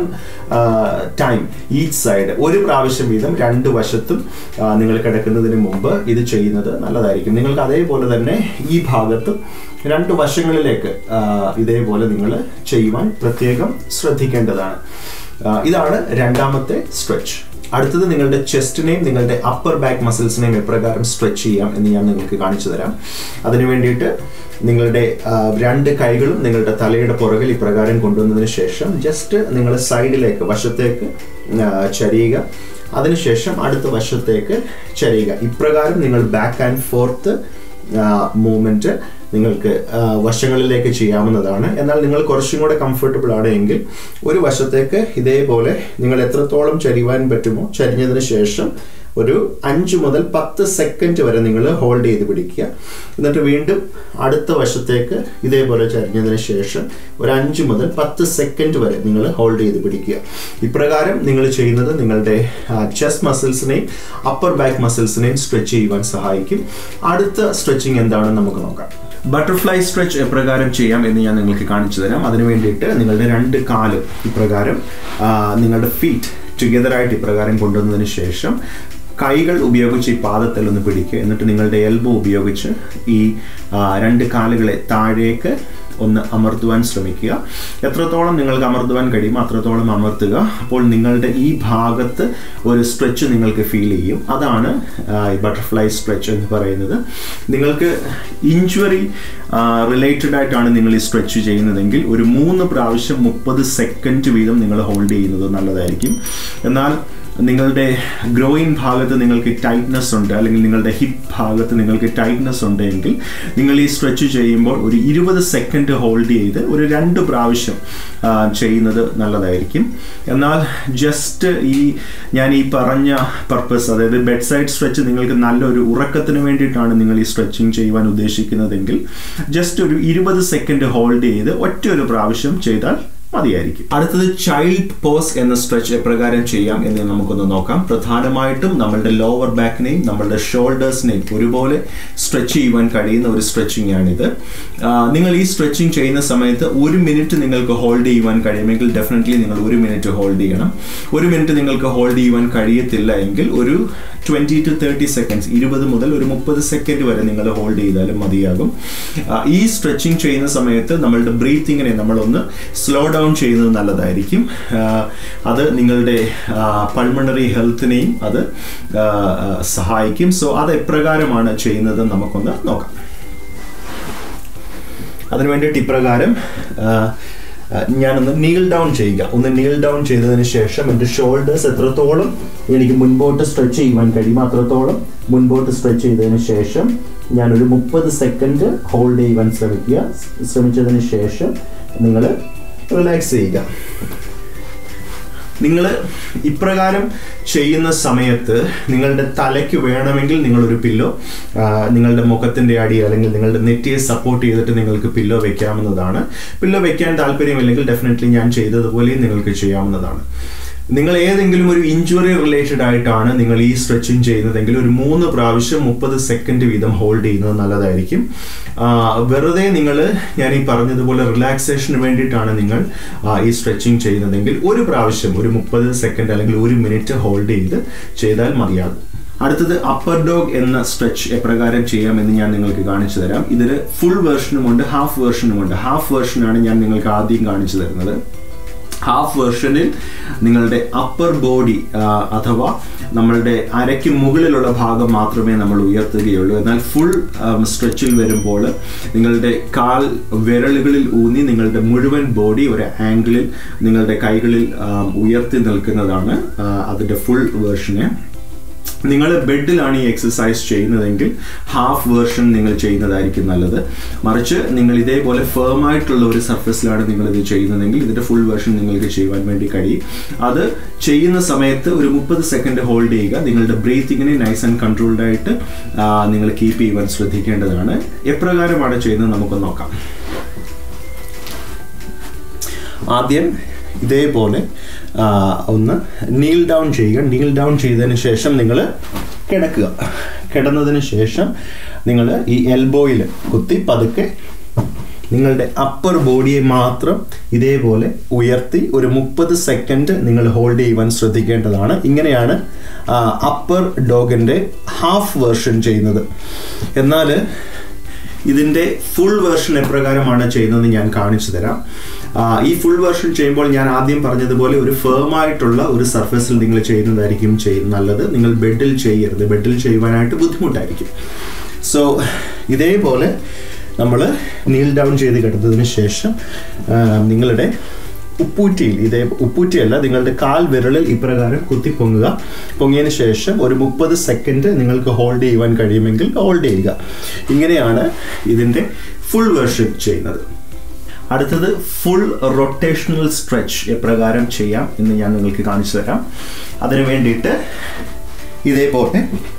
time each side ഒരു പ്രാവശ്യം വീതം രണ്ട് വശത്തും ആ, നിങ്ങൾ കിടക്കുന്നതിന് മുമ്പ് ഇത് ചെയ്യുന്നത് നല്ലതായിരിക്കും നിങ്ങൾക്ക് അതേപോലെ തന്നെ ഈ ഭാഗത്തും രണ്ട് വശങ്ങളിലേക്ക് ആ, ഇതേപോലെ നിങ്ങൾ ചെയ്യുവാൻ പ്രത്യേകം ശ്രദ്ധിക്കേണ്ടതാണ് ആ, ഇതാണ് രണ്ടാമത്തെ സ്ട്രെച്ച് അടുത്തത് നിങ്ങളുടെ ചെസ്റ്റിനെയും നിങ്ങളുടെ അപ്പർ ബാക്ക് മസിൽസിനെയും എപ്രകാരം സ്ട്രെച്ച് ചെയ്യാം എന്ന് ഞാൻ നിങ്ങൾക്ക് കാണിച്ചു തരാം അതിനു വേണ്ടിയിട്ട് നിങ്ങളുടെ ആ, രണ്ട് കൈകളും നിങ്ങളുടെ തലയുടെ പുറകിൽ ഇപ്രകാരം കൊണ്ടുവന്നതിന് ശേഷം ജസ്റ്റ് നിങ്ങൾ സൈഡിലേക്ക് വശത്തേക്ക് ആ, ചരിയുക അതിനുശേഷം അടുത്ത വശത്തേക്ക് ചരിയുക ഇപ്രകാരം നിങ്ങൾ ബാക്ക് ആൻഡ് ഫോർത്ത് മൂവ്മെന്റ് നിങ്ങൾക്ക് ആ, വശങ്ങളിലേക്ക് ചെയ്യാവുന്നതാണ് എന്നാൽ നിങ്ങൾ കുറച്ചും കൂടെ കംഫർട്ടബിൾ ആണ് എങ്കിൽ ഒരു വശത്തേക്ക് ഇതേപോലെ നിങ്ങൾ എത്രത്തോളം ചരിവാൻ പറ്റുമോ ചരിഞ്ഞതിന് ശേഷം ഒരു അഞ്ച് മുതൽ പത്ത് സെക്കൻഡ് വരെ നിങ്ങൾ ഹോൾഡ് ചെയ്ത് പിടിക്കുക എന്നിട്ട് വീണ്ടും അടുത്ത വശത്തേക്ക് ഇതേപോലെ ചരിഞ്ഞതിന് ശേഷം ഒരു അഞ്ച് മുതൽ പത്ത് സെക്കൻഡ് വരെ നിങ്ങൾ ഹോൾഡ് ചെയ്ത് പിടിക്കുക ഇപ്രകാരം നിങ്ങൾ ചെയ്യുന്നത് നിങ്ങളുടെ ചെസ്റ്റ് മസിൽസിനെയും അപ്പർ ബാക്ക് മസിൽസിനെയും സ്ട്രെച്ച് ചെയ്യുവാൻ സഹായിക്കും അടുത്ത സ്ട്രെച്ചിങ് എന്താണെന്ന് നമുക്ക് നോക്കാം ബട്ടർഫ്ലൈ സ്ട്രെച്ച് എപ്രകാരം ചെയ്യാം എന്ന് ഞാൻ നിങ്ങൾക്ക് കാണിച്ചു തരാം അതിനു വേണ്ടിയിട്ട് നിങ്ങളുടെ രണ്ട് കാലും ഇപ്രകാരം ആ, നിങ്ങളുടെ ഫീറ്റ് ടുഗദറായിട്ട് ഇപ്രകാരം കൊണ്ടുവന്നതിന് ശേഷം കൈകൾ ഉപയോഗിച്ച് ഈ പാദത്തിൽ ഒന്ന് പിടിക്കുക എന്നിട്ട് നിങ്ങളുടെ എൽബോ ഉപയോഗിച്ച് ഈ ആ, രണ്ട് കാലുകളെ താഴേക്ക് ഒന്ന് അമർത്തുവാൻ ശ്രമിക്കുക എത്രത്തോളം നിങ്ങൾക്ക് അമർത്തുവാൻ കഴിയുമോ അത്രത്തോളം അമർത്തുക അപ്പോൾ നിങ്ങളുടെ ഈ ഭാഗത്ത് ഒരു സ്ട്രെച്ച് നിങ്ങൾക്ക് ഫീൽ ചെയ്യും അതാണ് ആ, ഈ ബട്ടർഫ്ലൈ സ്ട്രെച്ച് എന്ന് പറയുന്നത് നിങ്ങൾക്ക് ഇഞ്ചുറി റിലേറ്റഡ് ആയിട്ടാണ് നിങ്ങൾ ഈ സ്ട്രെച്ച് ചെയ്യുന്നതെങ്കിൽ ഒരു മൂന്ന് പ്രാവശ്യം മുപ്പത് സെക്കൻഡ് വീതം നിങ്ങൾ ഹോൾഡ് ചെയ്യുന്നത് നല്ലതായിരിക്കും എന്നാൽ നിങ്ങളുടെ ഗ്രോയിൻ ഭാഗത്ത് നിങ്ങൾക്ക് ടൈറ്റ്നസ് ഉണ്ട് അല്ലെങ്കിൽ നിങ്ങളുടെ ഹിപ്പ് ഭാഗത്ത് നിങ്ങൾക്ക് ടൈറ്റ്നസ് ഉണ്ടെങ്കിൽ നിങ്ങൾ ഈ സ്ട്രെച്ച് ചെയ്യുമ്പോൾ ഒരു ഇരുപത് സെക്കൻഡ് ഹോൾഡ് ചെയ്ത് ഒരു രണ്ട് പ്രാവശ്യം ആ, ചെയ്യുന്നത് നല്ലതായിരിക്കും എന്നാൽ ജസ്റ്റ് ഈ ഞാൻ ഈ പറഞ്ഞ പർപ്പസ് അതായത് ബെഡ് സൈഡ് സ്ട്രെച്ച് നിങ്ങൾക്ക് നല്ലൊരു ഉറക്കത്തിന് വേണ്ടിയിട്ടാണ് നിങ്ങൾ ഈ സ്ട്രെച്ചിങ് ചെയ്യുവാൻ ഉദ്ദേശിക്കുന്നതെങ്കിൽ ജസ്റ്റ് ഒരു ഇരുപത് സെക്കൻഡ് ഹോൾഡ് ചെയ്ത് ഒറ്റ ഒരു പ്രാവശ്യം ചെയ്താൽ മതിയായിരിക്കും അടുത്തത് ചൈൽഡ് പോസ് എന്ന സ്ട്രെച്ച് എപ്രകാരം ചെയ്യാം എന്ന് നമുക്കൊന്ന് നോക്കാം പ്രധാനമായിട്ടും നമ്മളുടെ ലോവർ ബാക്കിനെയും നമ്മളുടെ ഷോൾഡേഴ്സിനെയും ഒരുപോലെ സ്ട്രെച്ച് ചെയ്യുവാൻ കഴിയുന്ന ഒരു സ്ട്രെച്ചിങ് ആണിത് ആ, നിങ്ങൾ ഈ സ്ട്രെച്ചിങ് ചെയ്യുന്ന സമയത്ത് ഒരു മിനിറ്റ് നിങ്ങൾക്ക് ഹോൾഡ് ചെയ്യുവാൻ കഴിയുമെങ്കിൽ ഡെഫിനറ്റ്ലി നിങ്ങൾ ഒരു മിനിറ്റ് ഹോൾഡ് ചെയ്യണം ഒരു മിനിറ്റ് നിങ്ങൾക്ക് ഹോൾഡ് ചെയ്യുവാൻ കഴിയത്തില്ല എങ്കിൽ ഒരു ട്വൻറ്റി ടു തേർട്ടി സെക്കൻഡ്സ് ഇരുപത് മുതൽ ഒരു മുപ്പത് സെക്കൻഡ് വരെ നിങ്ങൾ ഹോൾഡ് ചെയ്താലും മതിയാകും ആ, ഈ സ്ട്രെച്ചിങ് ചെയ്യുന്ന സമയത്ത് നമ്മളുടെ ബ്രീത്തിങ്ങിനെ നമ്മളൊന്ന് സ്ലോ ഡൗൺ ചെയ്യുന്നത് നല്ലതായിരിക്കും ആ, അത് നിങ്ങളുടെ പൾമണറി ഹെൽത്തിനെയും അത് ആ, ആ, സഹായിക്കും സോ അത് എപ്രകാരമാണ് ചെയ്യുന്നത് നമുക്കൊന്ന് നോക്കാം അതിനു വേണ്ടിയിട്ട് ഇപ്രകാരം ആ, ആ, ഞാനൊന്ന് നീൽ ഡൗൺ ചെയ്യുക ഒന്ന് നീൽ ഡൗൺ ചെയ്തതിന് ശേഷം എൻ്റെ ഷോൾഡേഴ്സ് എത്രത്തോളം എനിക്ക് മുൻപോട്ട് സ്ട്രെച്ച് ചെയ്യുവാൻ കഴിയും അത്രത്തോളം മുൻപോട്ട് സ്ട്രെച്ച് ചെയ്തതിന് ശേഷം ഞാനൊരു മുപ്പത് സെക്കൻഡ് ഹോൾഡ് ചെയ്യുവാൻ ശ്രമിക്കുക ശ്രമിച്ചതിന് ശേഷം നിങ്ങൾ റിലാക്സ് ചെയ്യുക നിങ്ങൾ ഇപ്രകാരം ചെയ്യുന്ന സമയത്ത് നിങ്ങളുടെ തലയ്ക്ക് വേണമെങ്കിൽ നിങ്ങളൊരു പില്ലോ നിങ്ങളുടെ മുഖത്തിൻ്റെ അടി അല്ലെങ്കിൽ നിങ്ങളുടെ നെറ്റിയെ സപ്പോർട്ട് ചെയ്തിട്ട് നിങ്ങൾക്ക് പില്ലോ വെക്കാവുന്നതാണ് പില്ലോ വെക്കാൻ താല്പര്യമില്ലെങ്കിൽ ഡെഫിനറ്റ്ലി ഞാൻ ചെയ്തതുപോലെ നിങ്ങൾക്ക് ചെയ്യാവുന്നതാണ് നിങ്ങൾ ഏതെങ്കിലും ഒരു ഇഞ്ചുറി റിലേറ്റഡ് ആയിട്ടാണ് നിങ്ങൾ ഈ സ്ട്രെച്ചിങ് ചെയ്യുന്നതെങ്കിൽ ഒരു മൂന്ന് പ്രാവശ്യം മുപ്പത് സെക്കൻഡ് വീതം ഹോൾഡ് ചെയ്യുന്നത് നല്ലതായിരിക്കും ആ, വെറുതെ നിങ്ങൾ ഞാൻ ഈ പറഞ്ഞതുപോലെ റിലാക്സേഷന് വേണ്ടിയിട്ടാണ് നിങ്ങൾ ആ, ഈ സ്ട്രെച്ചിങ് ചെയ്യുന്നതെങ്കിൽ ഒരു പ്രാവശ്യം ഒരു മുപ്പത് സെക്കൻഡ് അല്ലെങ്കിൽ ഒരു മിനിറ്റ് ഹോൾഡ് ചെയ്ത് ചെയ്താൽ മതിയാകും അടുത്തത് അപ്പർ ഡോഗ് എന്ന സ്ട്രെച്ച് എപ്രകാരം ചെയ്യാമെന്ന് ഞാൻ നിങ്ങൾക്ക് കാണിച്ചു തരാം ഇതിന് ഫുൾ വേർഷനുമുണ്ട് ഹാഫ് വേർഷനുമുണ്ട് ഹാഫ് വേർഷനാണ് ഞാൻ നിങ്ങൾക്ക് ആദ്യം കാണിച്ചു തരുന്നത് ഹാഫ് വേർഷനിൽ നിങ്ങളുടെ അപ്പർ ബോഡി അഥവാ നമ്മളുടെ അരയ്ക്ക് മുകളിലുള്ള ഭാഗം മാത്രമേ നമ്മൾ ഉയർത്തുകയുള്ളൂ എന്നാൽ ഫുൾ സ്ട്രെച്ചിൽ വരുമ്പോൾ നിങ്ങളുടെ കാൽ വിരലുകളിൽ ഊന്നി നിങ്ങളുടെ മുഴുവൻ ബോഡി ഒരു ആംഗിളിൽ നിങ്ങളുടെ കൈകളിൽ ആ, ഉയർത്തി നിൽക്കുന്നതാണ് ആ, അതിൻ്റെ ഫുൾ വേർഷന് നിങ്ങൾ ബെഡിലാണ് ഈ എക്സസൈസ് ചെയ്യുന്നതെങ്കിൽ ഹാഫ് വേർഷൻ നിങ്ങൾ ചെയ്യുന്നതായിരിക്കും നല്ലത് മറിച്ച് നിങ്ങൾ ഇതേപോലെ ഫേം ആയിട്ടുള്ള ഒരു സർഫസിലാണ് നിങ്ങൾ ഇത് ചെയ്യുന്നതെങ്കിൽ ഇതിന്റെ ഫുൾ വേർഷൻ നിങ്ങൾക്ക് ചെയ്യുവാൻ വേണ്ടി കഴിയും അത് ചെയ്യുന്ന സമയത്ത് ഒരു മുപ്പത് സെക്കൻഡ് ഹോൾഡ് ചെയ്യുക നിങ്ങളുടെ ബ്രീത്തിങ്ങിനെ നൈസ് ആൻഡ് കൺട്രോൾഡ് ആയിട്ട് ആ, നിങ്ങൾ കീപ്പ് ചെയ്യുവാൻ ശ്രദ്ധിക്കേണ്ടതാണ് എപ്രകാരമാണ് ചെയ്യുന്നത് നമുക്ക് നോക്കാം ആദ്യം ഇതേപോലെ ആ, ഒന്ന് നീൽ ഡൗൺ ചെയ്യുക നീൽ ഡൗൺ ചെയ്തതിന് ശേഷം നിങ്ങൾ കിടക്കുക കിടന്നതിന് ശേഷം നിങ്ങൾ ഈ എൽബോയിൽ കുത്തി പതുക്കെ നിങ്ങളുടെ അപ്പർ ബോഡിയെ മാത്രം ഇതേപോലെ ഉയർത്തി ഒരു മുപ്പത് സെക്കൻഡ് നിങ്ങൾ ഹോൾഡ് ചെയ്യുവാൻ ശ്രദ്ധിക്കേണ്ടതാണ് ഇങ്ങനെയാണ് അപ്പർ ഡോഗിൻ്റെ ഹാഫ് വേർഷൻ ചെയ്യുന്നത് എന്നാൽ ഇതിൻ്റെ ഫുൾ വേർഷൻ എപ്രകാരമാണ് ചെയ്യുന്നതെന്ന് ഞാൻ കാണിച്ചു തരാം ആ, ഈ ഫുൾ വേർഷൻ ചെയ്യുമ്പോൾ ഞാൻ ആദ്യം പറഞ്ഞതുപോലെ ഒരു ഫേം ആയിട്ടുള്ള ഒരു സർഫസിൽ നിങ്ങൾ ചെയ്യുന്നതായിരിക്കും ചെയ്- നല്ലത് നിങ്ങൾ ബെഡിൽ ചെയ്യരുത് ബെഡിൽ ചെയ്യുവാനായിട്ട് ബുദ്ധിമുട്ടായിരിക്കും സോ ഇതേപോലെ നമ്മൾ നീൽ ഡൗൺ ചെയ്ത് കിടന്നതിന് ശേഷം ആ, നിങ്ങളുടെ ഉപ്പൂറ്റിയിൽ ഇതേ ഉപ്പൂറ്റിയല്ല നിങ്ങളുടെ കാൽ വിരലിൽ ഇപ്രകാരം കുത്തി പൊങ്ങുക പൊങ്ങിയതിന് ശേഷം ഒരു മുപ്പത് സെക്കൻഡ് നിങ്ങൾക്ക് ഹോൾഡ് ചെയ്യുവാൻ കഴിയുമെങ്കിൽ ഹോൾഡ് ചെയ്യുക ഇങ്ങനെയാണ് ഇതിൻ്റെ ഫുൾ വേർഷൻ ചെയ്യുന്നത് അടുത്തത് ഫുൾ റൊട്ടേഷണൽ സ്ട്രെച്ച് എപ്രകാരം ചെയ്യാം എന്ന് ഞാൻ നിങ്ങൾക്ക് കാണിച്ചു തരാം അതിനു വേണ്ടിയിട്ട് ഇതേപോലെ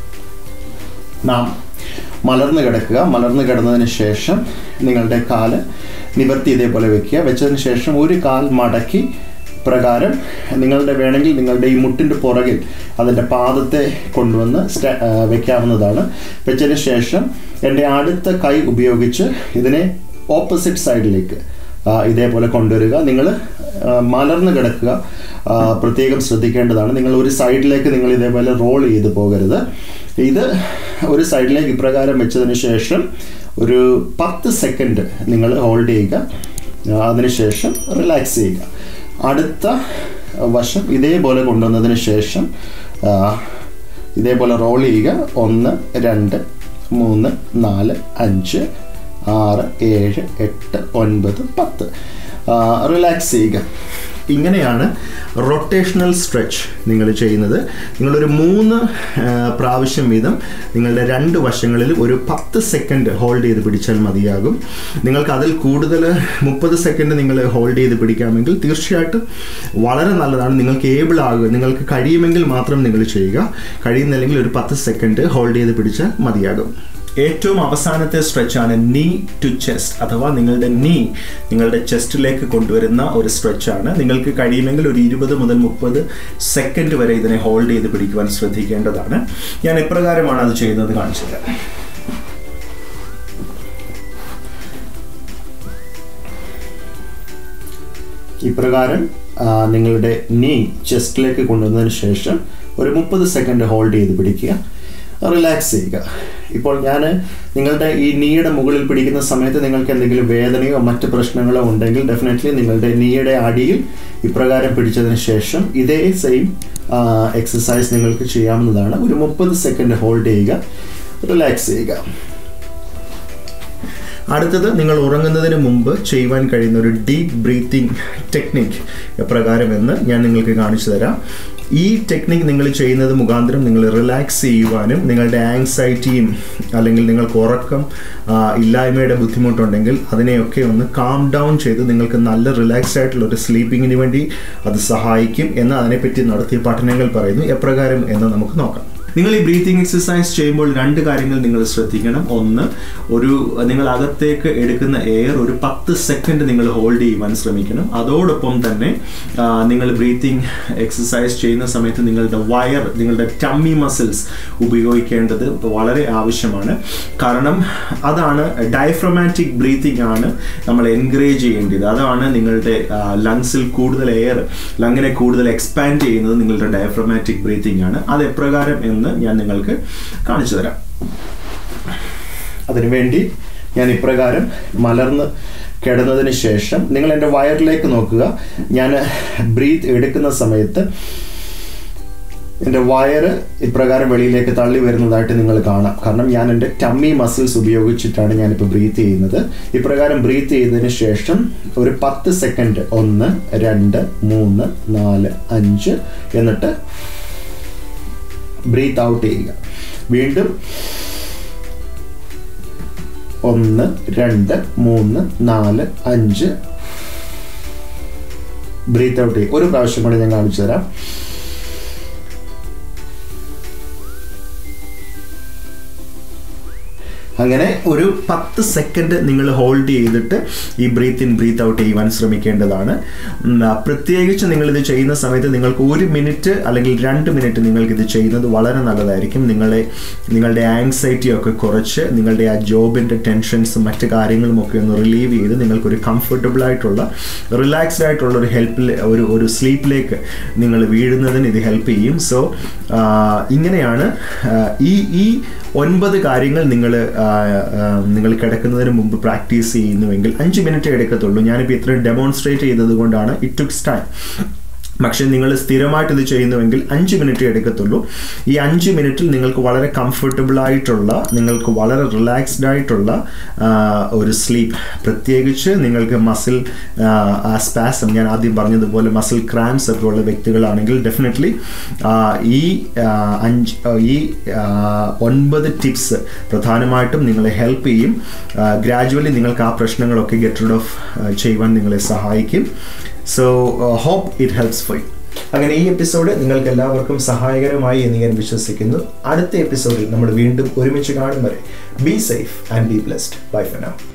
നാം മലർന്ന് കിടക്കുക മലർന്ന് കിടന്നതിന് ശേഷം നിങ്ങളുടെ കാല് നിവർത്തി ഇതേപോലെ വെക്കുക വെച്ചതിന് ശേഷം ഒരു കാൽ മടക്കി പ്രകാരം നിങ്ങളുടെ വേണമെങ്കിൽ നിങ്ങളുടെ ഈ മുട്ടിൻ്റെ പുറകിൽ അതിൻ്റെ പാദത്തെ കൊണ്ടുവന്ന് സ്റ്റ ആ, വെക്കാവുന്നതാണ് വെച്ചതിന് ശേഷം എൻ്റെ അടുത്ത കൈ ഉപയോഗിച്ച് ഇതിനെ ഓപ്പോസിറ്റ് സൈഡിലേക്ക് ആ, ഇതേപോലെ കൊണ്ടുവരിക നിങ്ങൾ മലർന്ന് കിടക്കുക ആ, പ്രത്യേകം ശ്രദ്ധിക്കേണ്ടതാണ് നിങ്ങൾ ഒരു സൈഡിലേക്ക് നിങ്ങൾ ഇതേപോലെ റോൾ ചെയ്ത് പോകരുത് ഇത് ഒരു സൈഡിലേക്ക് ഇപ്രകാരം വെച്ചതിന് ശേഷം ഒരു പത്ത് സെക്കൻഡ് നിങ്ങൾ ഹോൾഡ് ചെയ്യുക ആ, അതിനുശേഷം റിലാക്സ് ചെയ്യുക അടുത്ത വശം ഇതേപോലെ കൊണ്ടുവന്നതിന് ശേഷം ആ, ഇതേപോലെ റോൾ ചെയ്യുക ഒന്ന് രണ്ട് മൂന്ന് നാല് അഞ്ച് ആറ് ഏഴ് എട്ട് ഒൻപത് പത്ത് റിലാക്സ് ചെയ്യുക ഇങ്ങനെയാണ് റൊട്ടേഷണൽ സ്ട്രെച്ച് നിങ്ങൾ ചെയ്യുന്നത് നിങ്ങളൊരു മൂന്ന് ആ, പ്രാവശ്യം വീതം നിങ്ങളുടെ രണ്ട് വശങ്ങളിൽ ഒരു പത്ത് സെക്കൻഡ് ഹോൾഡ് ചെയ്ത് പിടിച്ചാൽ മതിയാകും നിങ്ങൾക്ക് അതിൽ കൂടുതൽ മുപ്പത് സെക്കൻഡ് നിങ്ങൾ ഹോൾഡ് ചെയ്ത് പിടിക്കാമെങ്കിൽ തീർച്ചയായിട്ടും വളരെ നല്ലതാണ് നിങ്ങൾക്ക് ഏബിൾ ആകുക നിങ്ങൾക്ക് കഴിയുമെങ്കിൽ മാത്രം നിങ്ങൾ ചെയ്യുക കഴിയുന്നില്ലെങ്കിൽ ഒരു പത്ത് സെക്കൻഡ് ഹോൾഡ് ചെയ്ത് പിടിച്ചാൽ മതിയാകും ഏറ്റവും അവസാനത്തെ സ്ട്രെച്ചാണ് നീ ടു ചെസ്റ്റ് അഥവാ നിങ്ങളുടെ നീ നിങ്ങളുടെ ചെസ്റ്റിലേക്ക് കൊണ്ടുവരുന്ന ഒരു സ്ട്രെച്ചാണ് നിങ്ങൾക്ക് കഴിയുമെങ്കിൽ ഒരു ഇരുപത് മുതൽ മുപ്പത് സെക്കൻഡ് വരെ ഇതിനെ ഹോൾഡ് ചെയ്ത് പിടിക്കുവാൻ ശ്രദ്ധിക്കേണ്ടതാണ് ഞാൻ എപ്രകാരമാണ് അത് ചെയ്യുന്നത് കാണിച്ചത് ഇപ്രകാരം ആ, നിങ്ങളുടെ നീ ചെസ്റ്റിലേക്ക് കൊണ്ടുവന്നതിന് ശേഷം ഒരു മുപ്പത് സെക്കൻഡ് ഹോൾഡ് ചെയ്ത് പിടിക്കുക റിലാക്സ് ചെയ്യുക ഇപ്പോൾ ഞാൻ നിങ്ങളുടെ ഈ നീയുടെ മുകളിൽ പിടിക്കുന്ന സമയത്ത് നിങ്ങൾക്ക് എന്തെങ്കിലും വേദനയോ മറ്റ് പ്രശ്നങ്ങളോ ഉണ്ടെങ്കിൽ ഡെഫിനറ്റ്ലി നിങ്ങളുടെ നീയുടെ അടിയിൽ ഇപ്രകാരം പിടിച്ചതിന് ശേഷം ഇതേ സെയിം എക്സസൈസ് നിങ്ങൾക്ക് ചെയ്യാവുന്നതാണ് ഒരു മുപ്പത് സെക്കൻഡ് ഹോൾഡ് ചെയ്യുക റിലാക്സ് ചെയ്യുക അടുത്തത് നിങ്ങൾ ഉറങ്ങുന്നതിന് മുമ്പ് ചെയ്യുവാൻ കഴിയുന്ന ഒരു ഡീപ്പ് ബ്രീത്തിങ് ടെക്നിക് എപ്രകാരമെന്ന് ഞാൻ നിങ്ങൾക്ക് കാണിച്ചു തരാം ഈ ടെക്നിക് നിങ്ങൾ ചെയ്യുന്നത് മുഖാന്തരം നിങ്ങൾ റിലാക്സ് ചെയ്യുവാനും നിങ്ങളുടെ ആങ്സൈറ്റിയും അല്ലെങ്കിൽ നിങ്ങൾക്ക് ഉറക്കം ആ, ഇല്ലായ്മയുടെ ബുദ്ധിമുട്ടുണ്ടെങ്കിൽ അതിനെയൊക്കെ ഒന്ന് കാം ഡൗൺ ചെയ്ത് നിങ്ങൾക്ക് നല്ല റിലാക്സ് ആയിട്ടുള്ള ഒരു സ്ലീപ്പിങ്ങിന് വേണ്ടി അത് സഹായിക്കും എന്ന് അതിനെപ്പറ്റി നടത്തിയ പഠനങ്ങൾ പറയുന്നു എപ്രകാരം എന്ന് നമുക്ക് നോക്കാം നിങ്ങൾ ഈ ബ്രീത്തിങ് എക്സസൈസ് ചെയ്യുമ്പോൾ രണ്ട് കാര്യങ്ങൾ നിങ്ങൾ ശ്രദ്ധിക്കണം ഒന്ന് ഒരു നിങ്ങൾ അകത്തേക്ക് എടുക്കുന്ന എയർ ഒരു പത്ത് സെക്കൻഡ് നിങ്ങൾ ഹോൾഡ് ചെയ്യുവാൻ ശ്രമിക്കണം അതോടൊപ്പം തന്നെ ആ, നിങ്ങൾ ബ്രീത്തിങ് എക്സസൈസ് ചെയ്യുന്ന സമയത്ത് നിങ്ങളുടെ വയർ നിങ്ങളുടെ ടമ്മി മസിൽസ് ഉപയോഗിക്കേണ്ടത് വളരെ ആവശ്യമാണ് കാരണം അതാണ് ഡയഫ്രമാറ്റിക് ബ്രീത്തിങ് ആണ് നമ്മൾ എൻകറേജ് ചെയ്യേണ്ടത് അതാണ് നിങ്ങളുടെ ലങ്സിൽ കൂടുതൽ എയർ ലങ്ങിനെ കൂടുതൽ എക്സ്പാൻഡ് ചെയ്യുന്നത് നിങ്ങളുടെ ഡയഫ്രമാറ്റിക് ബ്രീത്തിങ് ആണ് അത് എപ്രകാരം എന്ന് ഞാൻ നിങ്ങൾക്ക് കാണിച്ചു തരാം അതിനുവേണ്ടി ഞാൻ ഇപ്രകാരം മലർന്ന് കിടന്നതിന് ശേഷം നിങ്ങൾ എൻ്റെ വയറിലേക്ക് നോക്കുക ഞാൻ ബ്രീത്ത് എടുക്കുന്ന സമയത്ത് എൻ്റെ വയറ് ഇപ്രകാരം വെളിയിലേക്ക് തള്ളി വരുന്നതായിട്ട് നിങ്ങൾ കാണാം കാരണം ഞാൻ എൻ്റെ ടമ്മി മസിൽസ് ഉപയോഗിച്ചിട്ടാണ് ഞാനിപ്പോൾ ബ്രീത്ത് ചെയ്യുന്നത് ഇപ്രകാരം ബ്രീത്ത് ചെയ്തതിന് ശേഷം ഒരു പത്ത് സെക്കൻഡ് ഒന്ന് രണ്ട് മൂന്ന് നാല് അഞ്ച് എന്നിട്ട് ബ്രീത്ത് ഔട്ട് ചെയ്യുക വീണ്ടും ഒന്ന് രണ്ട് മൂന്ന് നാല് അഞ്ച് ബ്രീത്ത് ഔട്ട് ചെയ്യുക ഒരു പ്രാവശ്യം കൂടി ഞാൻ കാണിച്ചു തരാം അങ്ങനെ ഒരു പത്ത് സെക്കൻഡ് നിങ്ങൾ ഹോൾഡ് ചെയ്തിട്ട് ഈ ബ്രീത്ത് ഇൻ ബ്രീത്ത് ഔട്ട് ചെയ്യുവാൻ ശ്രമിക്കേണ്ടതാണ് ഉം, ആ, പ്രത്യേകിച്ച് നിങ്ങൾ ഇത് ചെയ്യുന്ന സമയത്ത് നിങ്ങൾക്ക് ഒരു മിനിറ്റ് അല്ലെങ്കിൽ രണ്ട് മിനിറ്റ് നിങ്ങൾക്ക് ഇത് ചെയ്യുന്നത് വളരെ നല്ലതായിരിക്കും നിങ്ങളെ നിങ്ങളുടെ ആങ്സൈറ്റി ഒക്കെ കുറച്ച് നിങ്ങളുടെ ആ ജോബിൻ്റെ ടെൻഷൻസും മറ്റു കാര്യങ്ങളും ഒക്കെ ഒന്ന് റിലീവ് ചെയ്ത് നിങ്ങൾക്കൊരു കംഫർട്ടബിൾ ആയിട്ടുള്ള റിലാക്സ്ഡ് ആയിട്ടുള്ള ഒരു ഹെൽപ്പിൽ ഒരു ഒരു സ്ലീപ്പിലേക്ക് നിങ്ങൾ വീഴുന്നതിന് ഇത് ഹെൽപ്പ് ചെയ്യും സോ ഇങ്ങനെയാണ് ആ, ഈ ഈ ഒൻപത് കാര്യങ്ങൾ നിങ്ങൾ നിങ്ങൾ കിടക്കുന്നതിന് മുമ്പ് പ്രാക്ടീസ് ചെയ്യുന്നുവെങ്കിൽ അഞ്ച് മിനിറ്റ് എടുക്കത്തുള്ളൂ ഞാനിപ്പോൾ ഇത്രയും ഡെമോൺസ്ട്രേറ്റ് ചെയ്തത് കൊണ്ടാണ് ഇറ്റ് ടുക്സ് ടൈം പക്ഷേ നിങ്ങൾ സ്ഥിരമായിട്ട് ഇത് ചെയ്യുന്നുവെങ്കിൽ അഞ്ച് മിനിറ്റ് എടുക്കത്തുള്ളൂ ഈ അഞ്ച് മിനിറ്റിൽ നിങ്ങൾക്ക് വളരെ കംഫർട്ടബിൾ ആയിട്ടുള്ള നിങ്ങൾക്ക് വളരെ റിലാക്സ്ഡ് ആയിട്ടുള്ള ആ, ഒരു സ്ലീപ്പ് പ്രത്യേകിച്ച് നിങ്ങൾക്ക് മസിൽ സ്പാസം ഞാൻ ആദ്യം പറഞ്ഞതുപോലെ മസിൽ ക്രാംസ് ഒക്കെ ഉള്ള വ്യക്തികളാണെങ്കിൽ ഡെഫിനറ്റ്ലി ഈ ആ, അഞ്ച് ആ, ഈ ആ, ഒൻപത് ടിപ്സ് പ്രധാനമായിട്ടും നിങ്ങളെ ഹെൽപ്പ് ചെയ്യും ഗ്രാജുവലി നിങ്ങൾക്ക് ആ പ്രശ്നങ്ങളൊക്കെ ഗെറ്റ് റിഡ് ഓഫ് ചെയ്യുവാൻ നിങ്ങളെ സഹായിക്കും so hope it helps for you അങ്ങനെ ഈ എപ്പിസോഡ് നിങ്ങൾക്ക് എല്ലാവർക്കും സഹായകരമായി എന്ന് ഞാൻ വിശ്വസിക്കുന്നു അടുത്ത എപ്പിസോഡിൽ നമ്മൾ വീണ്ടും ഒരുമിച്ച് കാണും വരെ be safe and be blessed bye for now